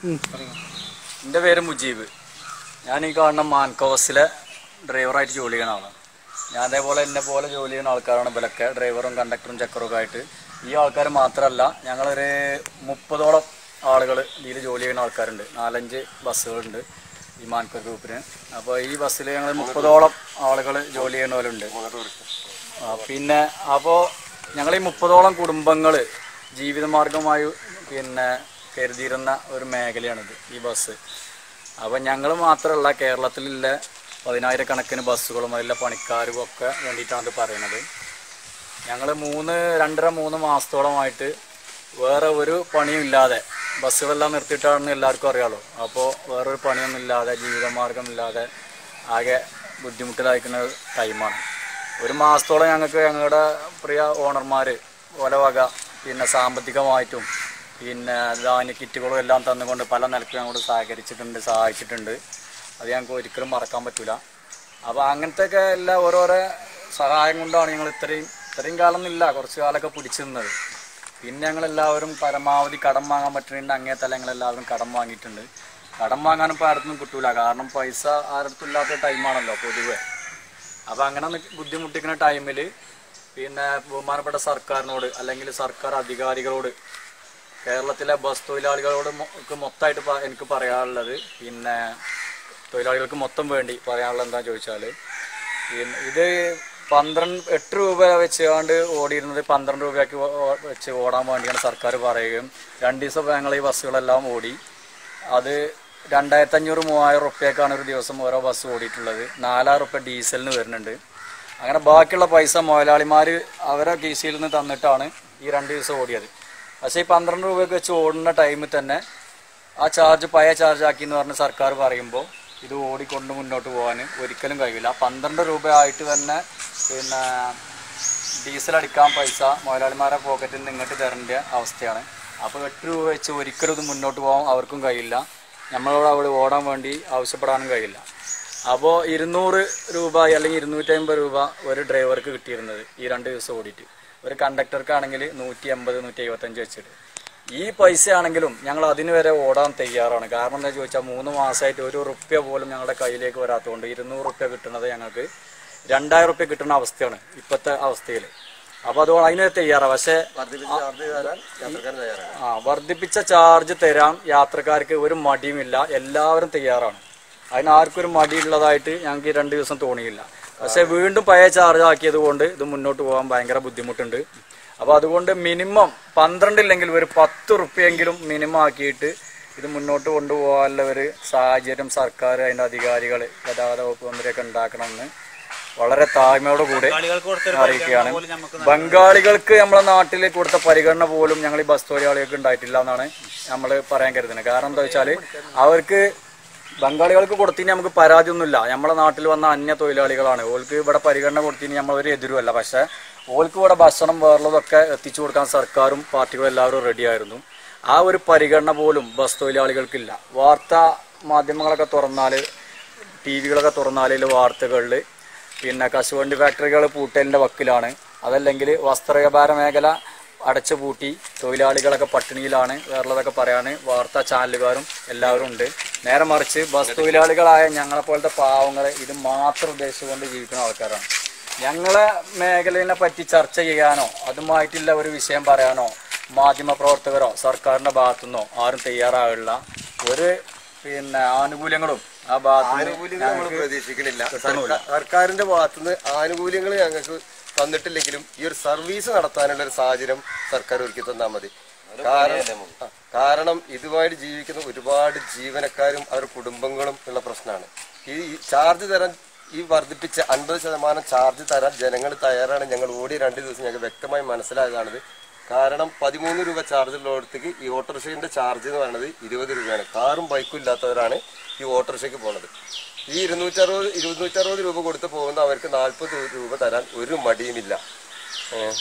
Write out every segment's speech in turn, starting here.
എൻ്റെ പേര് മുജീബ് ഞാൻ ഈ കാണുന്ന മാൻകോസിലെ ഡ്രൈവറായിട്ട് ജോലി ചെയ്യുന്ന ആളാണ് ഞാൻ അതേപോലെ എന്നെ പോലെ ജോലി ചെയ്യുന്ന ആൾക്കാരാണ് ഇവരൊക്കെ ഡ്രൈവറും കണ്ടക്ടറും ചെക്കറും ഒക്കെ ആയിട്ട് ഈ ആൾക്കാർ മാത്രമല്ല ഞങ്ങളൊരു മുപ്പതോളം ആളുകൾ ഇതിൽ ജോലി ചെയ്യുന്ന ആൾക്കാരുണ്ട് നാലഞ്ച് ബസ്സുകളുണ്ട് ഈ മാൻകോ ഗ്രൂപ്പിന് അപ്പോൾ ഈ ബസ്സിൽ ഞങ്ങൾ മുപ്പതോളം ആളുകൾ ജോലി ചെയ്യുന്നവരുണ്ട് ആ, പിന്നെ അപ്പോൾ ഞങ്ങൾ ഈ മുപ്പതോളം കുടുംബങ്ങൾ ജീവിതമാർഗമായി പിന്നെ കരുതിയിരുന്ന ഒരു മേഖലയാണിത് ഈ ബസ് അപ്പോൾ ഞങ്ങൾ മാത്രമല്ല കേരളത്തിലുള്ള പതിനായിരക്കണക്കിന് ബസ്സുകളും അതിലെ പണിക്കാരും ഒക്കെ വേണ്ടിയിട്ടാണ് ഇത് പറയുന്നത് ഞങ്ങൾ മൂന്ന് രണ്ടര മൂന്ന് മാസത്തോളമായിട്ട് വേറെ ഒരു പണിയും ഇല്ലാതെ ബസ്സുകളെല്ലാം നിർത്തിയിട്ടാണെന്ന് എല്ലാവർക്കും അറിയാലോ അപ്പോൾ വേറൊരു പണിയൊന്നും ഇല്ലാതെ ജീവിതമാർഗമില്ലാതെ ആകെ ബുദ്ധിമുട്ടിലായിരിക്കുന്ന ടൈമാണ് ഒരു മാസത്തോളം ഞങ്ങൾക്ക് ഞങ്ങളുടെ പ്രിയ ഓണർമാർ ഓല വക പിന്നെ സാമ്പത്തികമായിട്ടും പിന്നെ ധാന്യ കിറ്റുകളും എല്ലാം തന്നുകൊണ്ട് പല നിലക്കും ഞങ്ങളോട് സഹകരിച്ചിട്ടുണ്ട് സഹായിച്ചിട്ടുണ്ട് അത് ഞങ്ങൾക്ക് ഒരിക്കലും മറക്കാൻ പറ്റില്ല അപ്പോൾ അങ്ങനത്തെ ഒക്കെ എല്ലാ ഓരോരോ സഹായം കൊണ്ടാണ് ഞങ്ങൾ ഇത്രയും ഇത്രയും കാലം എന്നില്ല കുറച്ച് കാലമൊക്കെ പിടിച്ചു നിന്നത് പിന്നെ ഞങ്ങൾ എല്ലാവരും പരമാവധി കടം വാങ്ങാൻ പറ്റുന്നുണ്ട് അങ്ങേ തല ഞങ്ങൾ എല്ലാവരും കടം വാങ്ങിയിട്ടുണ്ട് കടം വാങ്ങാനും ഇപ്പോൾ ആരടുത്തും കിട്ടൂല കാരണം പൈസ ആരടുത്തും ഇല്ലാത്ത ടൈമാണല്ലോ പൊതുവെ അപ്പോൾ അങ്ങനെ നി- ബുദ്ധിമുട്ടിക്കുന്ന ടൈമിൽ പിന്നെ ബഹുമാനപ്പെട്ട സർക്കാരിനോട് അല്ലെങ്കിൽ സർക്കാർ അധികാരികളോട് കേരളത്തിലെ ബസ് തൊഴിലാളികളോട് മൊ- ക്ക് മൊത്തമായിട്ട് പ- എനിക്ക് പറയാനുള്ളത് പിന്നെ തൊഴിലാളികൾക്ക് മൊത്തം വേണ്ടി പറയാനുള്ളത് എന്താ ചോദിച്ചാൽ പിന്നെ ഇത് പന്ത്രണ്ട് എട്ട് രൂപ വെച്ചുകൊണ്ട് ഓടിയിരുന്നത് പന്ത്രണ്ട് രൂപയ്ക്ക് ഓ- ഓ- വെച്ച് ഓടാൻ വേണ്ടിയാണ് സർക്കാർ പറയുകയും രണ്ട് ദിവസം ഞങ്ങൾ ഈ ബസ്സുകളെല്ലാം ഓടി അത് രണ്ടായിരത്തി അഞ്ഞൂറ് മൂവായിരം റുപ്യക്കാണ് ഒരു ദിവസം ഓരോ ബസ് ഓടിയിട്ടുള്ളത് നാലായിരം റുപ്യ ഡീസലിന് വരുന്നുണ്ട് അങ്ങനെ ബാക്കിയുള്ള പൈസ മുതലാളിമാർ അവരെ കീസിയിൽ നിന്ന് തന്നിട്ടാണ് ഈ രണ്ട് ദിവസം ഓടിയത് പക്ഷേ ഈ പന്ത്രണ്ട് രൂപയ്ക്ക് വെച്ച് ഓടുന്ന ടൈമിൽ തന്നെ ആ ചാർജ് പഴയ ചാർജ് ആക്കി എന്ന് പറഞ്ഞ് സർക്കാർ പറയുമ്പോൾ ഇത് ഓടിക്കൊണ്ട് മുന്നോട്ട് പോകാൻ ഒരിക്കലും കഴിയില്ല പന്ത്രണ്ട് രൂപ ആയിട്ട് തന്നെ പിന്നെ ഡീസൽ അടിക്കാൻ പൈസ മുതലാളിമാരെ പോക്കറ്റിൽ നിന്ന് ഇങ്ങോട്ട് തരേണ്ട അവസ്ഥയാണ് അപ്പോൾ എട്ട് രൂപ വെച്ച് ഒരിക്കലും ഇത് മുന്നോട്ട് പോകാൻ അവർക്കും കഴിയില്ല നമ്മളോട് അവിടെ ഓടാൻ വേണ്ടി ആവശ്യപ്പെടാനും കഴിയില്ല അപ്പോൾ ഇരുന്നൂറ് രൂപ അല്ലെങ്കിൽ ഇരുന്നൂറ്റമ്പത് രൂപ ഒരു ഡ്രൈവർക്ക് കിട്ടിയിരുന്നത് ഈ രണ്ട് ദിവസം ഓടിയിട്ട് ഒരു കണ്ടക്ടർക്കാണെങ്കിൽ നൂറ്റി അമ്പത് നൂറ്റി എഴുപത്തഞ്ച് വെച്ചിട്ട് ഈ പൈസ ആണെങ്കിലും ഞങ്ങൾ അതിന് വരെ ഓടാൻ തയ്യാറാണ് കാരണം എന്താ ചോദിച്ചാൽ മൂന്ന് മാസമായിട്ട് ഒരു റുപ്യ പോലും ഞങ്ങളുടെ കയ്യിലേക്ക് വരാത്തതുകൊണ്ട് ഇരുന്നൂറ് റുപ്യ കിട്ടുന്നത് ഞങ്ങൾക്ക് രണ്ടായിരം റുപ്യ കിട്ടുന്ന അവസ്ഥയാണ് ഇപ്പോഴത്തെ അവസ്ഥയിൽ അപ്പോൾ അതുകൊണ്ട് അതിന് തയ്യാറാണ് പക്ഷേ ആ വർദ്ധിപ്പിച്ച ചാർജ് തരാൻ യാത്രക്കാർക്ക് ഒരു മടിയുമില്ല എല്ലാവരും തയ്യാറാണ് അതിന് ആർക്കും ഒരു മടിയുള്ളതായിട്ട് ഞങ്ങൾക്ക് ഈ രണ്ട് ദിവസം തോന്നിയില്ല പക്ഷെ വീണ്ടും പഴയ ചാർജ് ആക്കിയത് കൊണ്ട് ഇത് മുന്നോട്ട് പോകാൻ ഭയങ്കര ബുദ്ധിമുട്ടുണ്ട് അപ്പോൾ അതുകൊണ്ട് മിനിമം പന്ത്രണ്ടില്ലെങ്കിൽ ഒരു പത്ത് റുപ്യെങ്കിലും മിനിമം ആക്കിയിട്ട് ഇത് മുന്നോട്ട് കൊണ്ടുപോകാനുള്ള ഒരു സാഹചര്യം സർക്കാർ അതിൻ്റെ അധികാരികൾ ഗതാഗത വകുപ്പ് മന്ത്രിയൊക്കെ ഉണ്ടാക്കണമെന്ന് വളരെ താഴ്മയോട് കൂടി അറിയിക്കുകയാണ് ബംഗാളികൾക്ക് നമ്മളെ നാട്ടിൽ കൊടുത്ത പരിഗണന പോലും ഞങ്ങൾ ഈ ബസ് തൊഴിലാളികൾക്ക് ഉണ്ടായിട്ടില്ല എന്നാണ് നമ്മൾ പറയാൻ കരുതുന്നത് കാരണം എന്താ വെച്ചാൽ അവർക്ക് ബംഗാളികൾക്ക് കൊടുത്തിന് നമുക്ക് പരാതിയൊന്നുമില്ല നമ്മളെ നാട്ടിൽ വന്ന അന്യ തൊഴിലാളികളാണ് ഓൾക്ക് ഇവിടെ പരിഗണന കൊടുത്തിന് നമ്മൾ ഒരു എതിരുമല്ല പക്ഷെ ഓൾക്ക് ഇവിടെ ഭക്ഷണം വേറുള്ളതൊക്കെ എത്തിച്ചു കൊടുക്കാൻ സർക്കാരും പാർട്ടികളും എല്ലാവരും റെഡിയായിരുന്നു ആ ഒരു പരിഗണന പോലും ബസ് തൊഴിലാളികൾക്കില്ല വാർത്താ മാധ്യമങ്ങളൊക്കെ തുറന്നാൽ ടി വികളൊക്കെ തുറന്നാൽ വാർത്തകളിൽ പിന്നെ കശുവണ്ടി ഫാക്ടറികൾ പൂട്ടലിൻ്റെ വക്കിലാണ് അതല്ലെങ്കിൽ വസ്ത്രവ്യാപാര മേഖല അടച്ചു പൂട്ടി തൊഴിലാളികളൊക്കെ പട്ടിണിയിലാണ് വേറുള്ളതൊക്കെ പറയാൻ വാർത്താ ചാനലുകാരും എല്ലാവരും ഉണ്ട് നേരെ മറിച്ച് ബസ് തൊഴിലാളികളായ ഞങ്ങളെപ്പോലത്തെ പാവങ്ങൾ ഇത് മാത്രം ഉദ്ദേശിച്ചുകൊണ്ട് ജീവിക്കുന്ന ആൾക്കാരാണ് ഞങ്ങളെ മേഖലയെ പറ്റി ചർച്ച ചെയ്യാനോ അതുമായിട്ടുള്ള ഒരു വിഷയം പറയാനോ മാധ്യമ പ്രവർത്തകരോ സർക്കാരിന്റെ ഭാഗത്തുനിന്നോ ആരും തയ്യാറാകില്ല ഒരു പിന്നെ ആനുകൂല്യങ്ങളും ആ ഭാഗത്ത് ആനുകൂല്യങ്ങൾ നമ്മൾ പ്രതീക്ഷിക്കണില്ല സർക്കാ- സർക്കാരിന്റെ ഭാഗത്തുനിന്ന് ആനുകൂല്യങ്ങൾ ഞങ്ങൾക്ക് തന്നിട്ടില്ലെങ്കിലും ഈ ഒരു സർവീസ് നടത്താനുള്ള ഒരു സാഹചര്യം സർക്കാർ ഒരുക്കി തന്നാൽ മതി കാരണം ആ, കാരണം ഇതുമായിട്ട് ജീവിക്കുന്ന ഒരുപാട് ജീവനക്കാരും അവരുടെ കുടുംബങ്ങളും ഉള്ള പ്രശ്നമാണ് ഈ ഈ ചാർജ് തരാൻ ഈ വർദ്ധിപ്പിച്ച അൻപത് ശതമാനം ചാർജ് തരാൻ ജനങ്ങൾ തയ്യാറാണ് ഞങ്ങൾ ഓടി രണ്ട് ദിവസം ഞങ്ങൾക്ക് വ്യക്തമായി മനസ്സിലായതാണിത് കാരണം പതിമൂന്ന് രൂപ ചാർജ് ഉള്ളിടത്തേക്ക് ഈ ഓട്ടോറിക്ഷയുടെ ചാർജ് എന്ന് പറയുന്നത് ഇരുപത് രൂപയാണ് കാറും ബൈക്കും ഇല്ലാത്തവരാണ് ഈ ഓട്ടോറിക്ഷയ്ക്ക് പോണത് ഈ ഇരുന്നൂറ്ററുപത് ഇരുന്നൂറ്ററുപത് രൂപ കൊടുത്ത് പോകുന്ന അവർക്ക് നാൽപ്പത് രൂപ തരാൻ ഒരു മടിയുമില്ല ഏഹ്.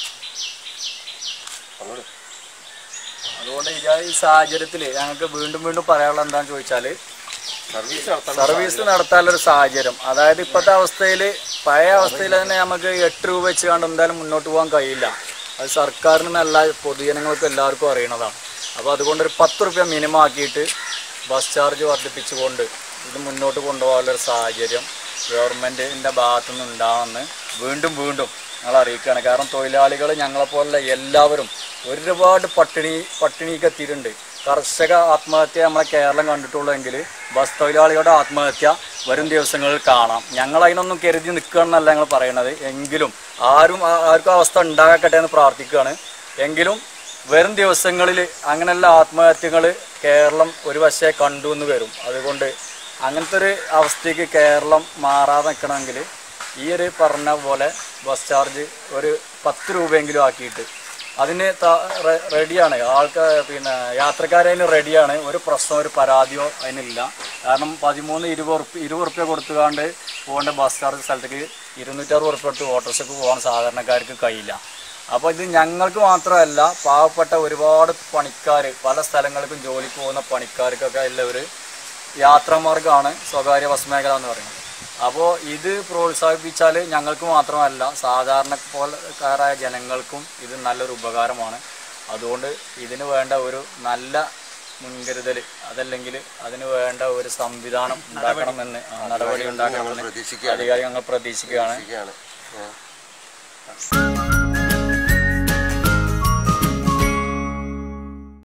പറഞ്ഞോളൂ. അതുകൊണ്ട് ഇതാ ഈ സാഹചര്യത്തിൽ ഞങ്ങൾക്ക് വീണ്ടും വീണ്ടും പറയാനുള്ള എന്താണെന്ന് ചോദിച്ചാൽ സർവീസ് നടത്താൻ സർവീസ് നടത്താനുള്ള ഒരു സാഹചര്യം അതായത് ഇപ്പോഴത്തെ അവസ്ഥയിൽ പഴയ അവസ്ഥയിൽ തന്നെ നമുക്ക് എട്ട് രൂപ വെച്ച് കണ്ട് എന്തായാലും മുന്നോട്ട് പോകാൻ കഴിയില്ല അത് സർക്കാരിന് നല്ല പൊതുജനങ്ങൾക്കും എല്ലാവർക്കും അറിയണതാണ് അപ്പോൾ അതുകൊണ്ട് ഒരു പത്ത് റുപ്യ മിനിമം ആക്കിയിട്ട് ബസ് ചാർജ് വർദ്ധിപ്പിച്ചുകൊണ്ട് ഇത് മുന്നോട്ട് കൊണ്ടുപോകാനുള്ള ഒരു സാഹചര്യം ഗവൺമെൻറ്റിൻ്റെ ഭാഗത്തു നിന്ന് ഉണ്ടാകുമെന്ന് വീണ്ടും വീണ്ടും ഞങ്ങൾ അറിയിക്കുകയാണ് കാരണം തൊഴിലാളികൾ ഞങ്ങളെപ്പോലുള്ള എല്ലാവരും ഒരുപാട് പട്ടിണി പട്ടിണിക്ക് എത്തിയിട്ടുണ്ട് കർഷക ആത്മഹത്യ നമ്മളെ കേരളം കണ്ടിട്ടുള്ളൂ എങ്കിൽ ബസ് തൊഴിലാളികളുടെ ആത്മഹത്യ വരും ദിവസങ്ങളിൽ കാണാം ഞങ്ങൾ അതിനൊന്നും കരുതി നിൽക്കുകയെന്നല്ല ഞങ്ങൾ പറയണത് എങ്കിലും ആരും ആ- ആർക്കും അവസ്ഥ ഉണ്ടാകട്ടെ എന്ന് പ്രാർത്ഥിക്കുകയാണ് എങ്കിലും വരും ദിവസങ്ങളിൽ അങ്ങനെയുള്ള ആത്മഹത്യകൾ കേരളം ഒരു വശേ കണ്ടു എന്ന് വരും അതുകൊണ്ട് അങ്ങനത്തെ ഒരു അവസ്ഥയ്ക്ക് കേരളം മാറാതെ നിൽക്കണമെങ്കിൽ ഈ ഒരു പറഞ്ഞ പോലെ ബസ് ചാർജ് ഒരു പത്ത് രൂപയെങ്കിലും ആക്കിയിട്ട് അതിന് ത- റെ- റെഡിയാണ് ആൾക്കാർ പിന്നെ യാത്രക്കാരതിന് റെഡിയാണ് ഒരു പ്രശ്നം ഒരു പരാതിയോ അതിനില്ല കാരണം പതിമൂന്ന് ഇരുപത് ഉറുപ്പ്യ ഇരുപത് ഉറുപ്പ്യ കൊടുത്തുകൊണ്ട് പോകേണ്ട ബസ് ചാർജ് സ്ഥലത്തേക്ക് ഇരുന്നൂറ്ററുപത് ഉറുപ്പ്യ എടുത്ത് ഓട്ടോറിക്ഷയ്ക്ക് പോകാൻ സാധാരണക്കാർക്ക് കഴിയില്ല അപ്പോൾ ഇത് ഞങ്ങൾക്ക് മാത്രമല്ല പാവപ്പെട്ട ഒരുപാട് പണിക്കാർ പല സ്ഥലങ്ങൾക്കും ജോലിക്ക് പോകുന്ന പണിക്കാർക്കൊക്കെ ഉള്ള ഒരു യാത്രാമാർഗ്ഗമാണ് സ്വകാര്യ ബസ് മേഖല എന്ന് പറയുന്നത് അപ്പോൾ ഇത് പ്രോത്സാഹിപ്പിച്ചാൽ ഞങ്ങൾക്ക് മാത്രമല്ല സാധാരണ പോലെക്കാരായ ജനങ്ങൾക്കും ഇത് നല്ലൊരു ഉപകാരമാണ് അതുകൊണ്ട് ഇതിന് വേണ്ട ഒരു നല്ല മുൻകരുതൽ അതല്ലെങ്കിൽ അതിന് വേണ്ട ഒരു സംവിധാനം ഉണ്ടാക്കണമെന്ന് ആ, നടപടി ഉണ്ടാക്കണമെന്ന് പ്രതീക്ഷിക്കുകയാണ് അധികാരി ഞങ്ങൾ പ്രതീക്ഷിക്കുകയാണ് പ്രതീക്ഷിക്കുകയാണ്. ഏ.